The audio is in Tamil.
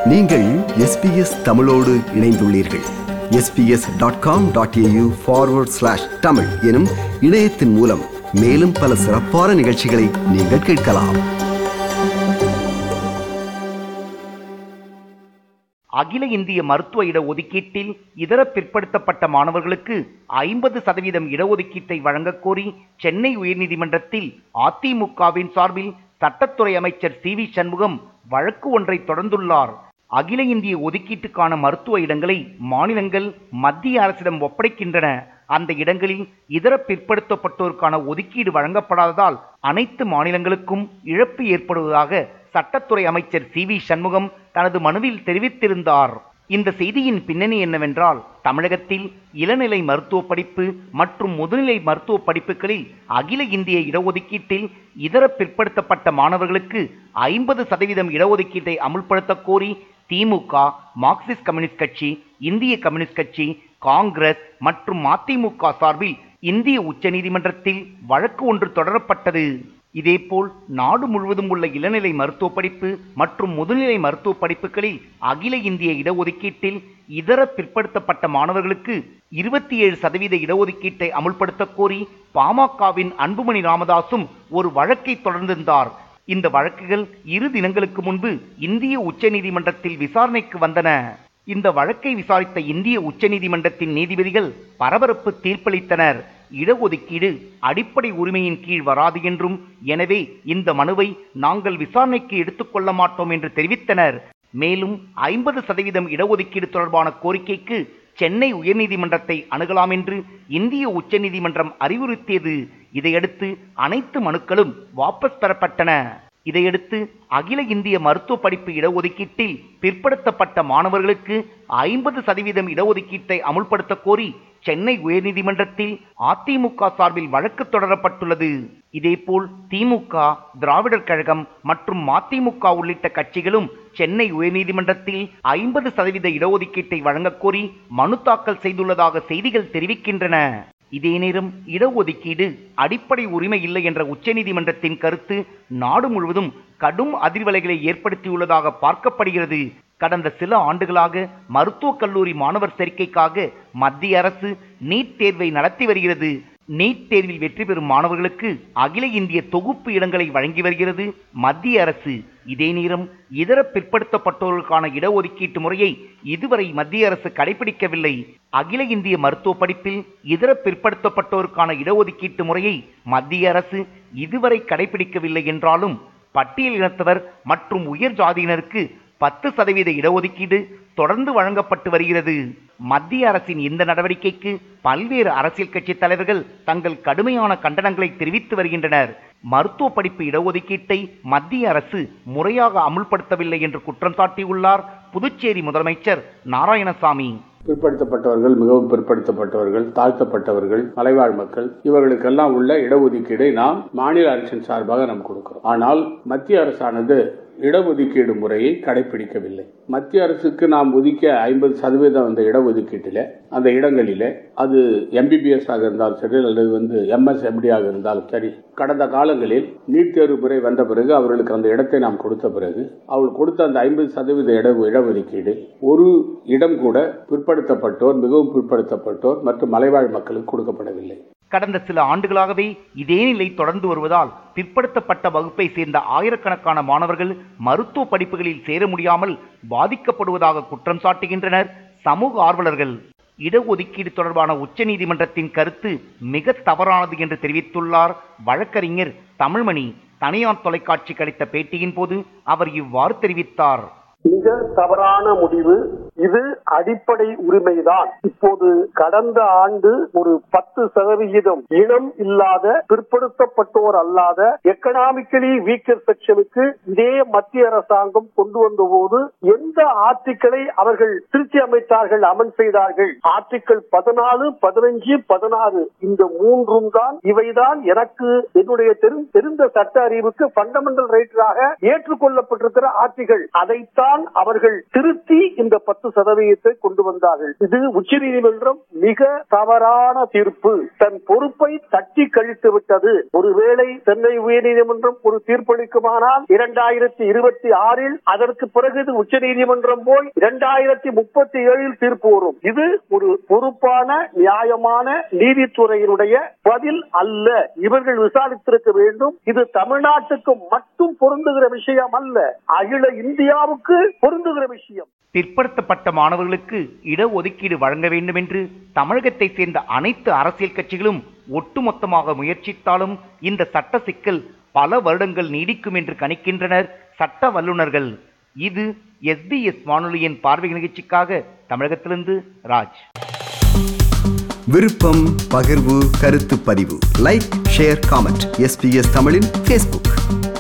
நீங்கள் எஸ்பிஎஸ் தமிழோடு இணைந்துள்ளீர்கள் SBS dot com dot AU forward slash Tamil எனும் இணையத்தின் மூலம் மேலும் பல சிறப்பான நிகழ்ச்சிகளை நீங்கள் கேட்கலாம் அகில இந்திய மருத்துவ இட ஒதுக்கீட்டில் இதர பிற்படுத்தப்பட்ட மாணவர்களுக்கு ஐம்பது சதவீதம் இடஒதுக்கீட்டை வழங்கக் கோரி சென்னை உயர்நீதிமன்றத்தில் அதிமுகவின் சார்பில் சட்டத்துறை அமைச்சர் சி வி சண்முகம் வழக்கு ஒன்றை தொடர்ந்துள்ளார் அகில இந்திய ஒதுக்கீட்டுக்கான மருத்துவ இடங்களை மாநிலங்கள் மத்திய அரசிடம் ஒப்படைக்கின்றன அந்த இடங்களில் இதர பிற்படுத்தப்பட்டோருக்கான ஒதுக்கீடு வழங்கப்படாததால் அனைத்து மாநிலங்களுக்கும் இழப்பு ஏற்படுவதாக சட்டத்துறை அமைச்சர் சி வி சண்முகம் தனது மனுவில் தெரிவித்திருந்தார் இந்த செய்தியின் பின்னணி என்னவென்றால் தமிழகத்தில் இளநிலை மருத்துவ படிப்பு மற்றும் முதுநிலை மருத்துவ படிப்புகளில் அகில இந்திய இடஒதுக்கீட்டில் இதர பிற்படுத்தப்பட்ட மாணவர்களுக்கு ஐம்பது சதவீதம் இடஒதுக்கீட்டை அமுல்படுத்த கோரி திமுக மார்க்சிஸ்ட் கம்யூனிஸ்ட் கட்சி இந்திய கம்யூனிஸ்ட் கட்சி காங்கிரஸ் மற்றும் மதிமுக சார்பில் இந்திய உச்சநீதிமன்றத்தில் வழக்கு ஒன்று தொடரப்பட்டது இதேபோல் நாடு முழுவதும் உள்ள இளநிலை மருத்துவ படிப்பு மற்றும் முதுநிலை மருத்துவ படிப்புகளில் அகில இந்திய இடஒதுக்கீட்டில் இதர பிற்படுத்தப்பட்ட மாணவர்களுக்கு இருபத்தி ஏழு சதவீத இடஒதுக்கீட்டை அமுல்படுத்த கோரி பாமகவின் அன்புமணி ராமதாசும் ஒரு வழக்கை தொடர்ந்திருந்தார் இந்த வழக்குகள் இரு தினங்களுக்கு முன்பு இந்திய உச்சநீதிமன்றத்தில் விசாரணைக்கு வந்தன இந்த வழக்கை விசாரித்த இந்திய உச்சநீதிமன்றத்தின் நீதிபதிகள் பரபரப்பு தீர்ப்பளித்தனர் இடஒதுக்கீடு அடிப்படை உரிமையின் கீழ் வராது என்றும் எனவே இந்த மனுவை நாங்கள் விசாரணைக்கு எடுத்துக்கொள்ள மாட்டோம் என்று தெரிவித்தனர் மேலும் ஐம்பது சதவீதம் இடஒதுக்கீடு தொடர்பான கோரிக்கைக்கு சென்னை உயர்நீதிமன்றத்தை அணுகலாம் என்று இந்திய உச்சநீதிமன்றம் அறிவுறுத்தியது இதையடுத்து அனைத்து மனுக்களும் வாபஸ் பெறப்பட்டன இதையடுத்து அகில இந்திய மருத்துவ படிப்பு இடஒதுக்கீட்டில் பிற்படுத்தப்பட்ட மாணவர்களுக்கு ஐம்பது சதவீதம் இடஒதுக்கீட்டை அமுல்படுத்த கோரி சென்னை உயர்நீதிமன்றத்தில் அதிமுக சார்பில் வழக்கு தொடரப்பட்டுள்ளது இதேபோல் திமுக திராவிடர் கழகம் மற்றும் மதிமுக உள்ளிட்ட கட்சிகளும் சென்னை உயர்நீதிமன்றத்தில் ஐம்பது சதவீத இடஒதுக்கீட்டை வழங்கக் கோரி மனு தாக்கல் செய்துள்ளதாக செய்திகள் தெரிவிக்கின்றன இதே நேரம் இடஒதுக்கீடு அடிப்படை உரிமை இல்லை என்ற உச்சநீதிமன்றத்தின் கருத்து நாடு முழுவதும் கடும் அதிர்வலைகளை ஏற்படுத்தியுள்ளதாக பார்க்கப்படுகிறது கடந்த சில ஆண்டுகளாக மருத்துவக் கல்லூரி மாணவர் சேர்க்கைக்காக மத்திய அரசு நீட் தேர்வை நடத்தி வருகிறது நீட் தேர்வில் வெற்றி பெறும் மாணவர்களுக்கு அகில இந்திய தொகுப்பு இடங்களை வழங்கி வருகிறது மத்திய அரசு இதே நேரம் இதர பிற்படுத்தப்பட்டோருக்கான இடஒதுக்கீட்டு முறையை இதுவரை மத்திய அரசு கடைபிடிக்கவில்லை அகில இந்திய மருத்துவ படிப்பில் இதர பிற்படுத்தப்பட்டோருக்கான இடஒதுக்கீட்டு முறையை மத்திய அரசு இதுவரை கடைபிடிக்கவில்லை என்றாலும் பட்டியல் இனத்தவர் மற்றும் உயர் ஜாதியினருக்கு பத்து சதவீத இடஒதுக்கீடு தொடர்ந்து வழங்கப்பட்டு வருகிறது மத்திய அரசின் இந்த நடவடிக்கைக்கு பல்வேறு அரசியல் கட்சி தலைவர்கள் தங்கள் கடுமையான கண்டனங்களை தெரிவித்து வருகின்றனர் மருத்துவ படிப்பு இடஒதுக்கீட்டை மத்திய அரசு முறையாக அமுல்படுத்தவில்லை என்று குற்றம் சாட்டியுள்ளார் புதுச்சேரி முதலமைச்சர் நாராயணசாமி பிற்படுத்தப்பட்டவர்கள் மிகவும் பிற்படுத்தப்பட்டவர்கள் தாழ்த்தப்பட்டவர்கள் மலைவாழ் மக்கள் இவர்களுக்கெல்லாம் உள்ள இடஒதுக்கீடை நாம் மாநில அரசின் சார்பாக நாம் கொடுக்கிறோம் ஆனால் மத்திய அரசானது இடஒதுக்கீடு முறையை கடைபிடிக்கவில்லை மத்திய அரசுக்கு நாம் ஒதுக்க ஐம்பது சதவீதம் அந்த இடஒதுக்கீட்டில் அந்த இடங்களில் அது எம்பிபிஎஸ் ஆக இருந்தாலும் சரி அல்லது வந்து எம்எஸ் எம்டியாக இருந்தாலும் சரி கடந்த காலங்களில் நீட் தேர்வு முறை வந்த பிறகு அவர்களுக்கு அந்த இடத்தை நாம் கொடுத்த பிறகு அவர்கள் கொடுத்த அந்த ஐம்பது சதவீத இட இடஒதுக்கீடு ஒரு இடம் கூட பிற்படுத்தப்பட்டோர் மிகவும் பிற்படுத்தப்பட்டோர் மற்றும் மலைவாழ் மக்களுக்கு கொடுக்கப்படவில்லை கடந்த சில ஆண்டுகளாகவே இதே நிலை தொடர்ந்து வருவதால் பிற்படுத்தப்பட்ட வகுப்பை சேர்ந்த ஆயிரக்கணக்கான மாணவர்கள் மருத்துவ படிப்புகளில் சேர முடியாமல் பாதிக்கப்படுவதாக குற்றம் சாட்டுகின்றனர் சமூக ஆர்வலர்கள் இடஒதுக்கீடு தொடர்பான உச்சநீதிமன்றத்தின் கருத்து மிக தவறானது என்று தெரிவித்துள்ளார் வழக்கறிஞர் தமிழ்மணி தனியார் தொலைக்காட்சிக்கு அளித்த பேட்டியின் போது அவர் இவ்வாறு தெரிவித்தார் மிக தவறான முடிவு இது அடிப்படை உரிமைதான் இப்போது கடந்த ஆண்டு ஒரு பத்து சதவிகிதம் இனம் இல்லாத பிற்படுத்தப்பட்டோர் அல்லாத எக்கனாமிக்கலி வீக்கர் செக்ஷனுக்கு இதே மத்திய அரசாங்கம் கொண்டு வந்த போது எந்த ஆர்டிக்களை அவர்கள் திருத்தி அமைத்தார்கள் அமல் செய்தார்கள் ஆர்டிக்கள் பதினாலு பதினஞ்சு பதினாறு இந்த மூன்றும் தான் இவைதான் எனக்கு என்னுடைய தெரி- தெரிந்த சட்ட அறிவுக்கு பண்டமெண்டல் ரைட்டராக ஏற்றுக்கொள்ளப்பட்டிருக்கிற ஆர்டிகள் அதைத்தான் அவர்கள் திருத்தி இந்த பத்து பத்து சதவீதத்தை கொண்டு வந்தார்கள் இது உச்சநீதிமன்றம் மிக தவறான தீர்ப்பு தன் பொறுப்பை தட்டி கழித்து விட்டது ஒருவேளை சென்னை உயர்நீதிமன்றம் ஒரு தீர்ப்பளிக்குமானால் இரண்டாயிரத்தி இருபத்தி ஆறில் அதற்கு பிறகு இது உச்சநீதிமன்றம் போய் இரண்டாயிரத்தி முப்பத்தி ஏழில் தீர்ப்பு வரும் இது ஒரு பொறுப்பான நியாயமான நீதித்துறையினுடைய பதில் அல்ல இவர்கள் விசாரித்திருக்க வேண்டும் இது தமிழ்நாட்டுக்கு மட்டும் பொருந்துகிற விஷயம் அல்ல அகில இந்தியாவுக்கு பொருந்துகிற விஷயம் பிற்படுத்தப்பட்ட மாணவர்களுக்கு இடஒதுக்கீடு வழங்க வேண்டும் என்று தமிழகத்தை சேர்ந்த அனைத்து அரசியல் கட்சிகளும் ஒட்டுமொத்தமாக முயற்சித்தாலும் இந்த சட்ட சிக்கல் பல வருடங்கள் நீடிக்கும் என்று கணிக்கின்றனர் சட்ட வல்லுநர்கள் இது எஸ்பிஎஸ் வானொலியின் பார்வை நிகழ்ச்சிக்காக தமிழகத்திலிருந்து ராஜ் விருப்பம் பகிர்வு கருத்து பதிவு லைக் ஷேர் காமெண்ட் எஸ்பிஎஸ் தமிழின் ஃபேஸ்புக்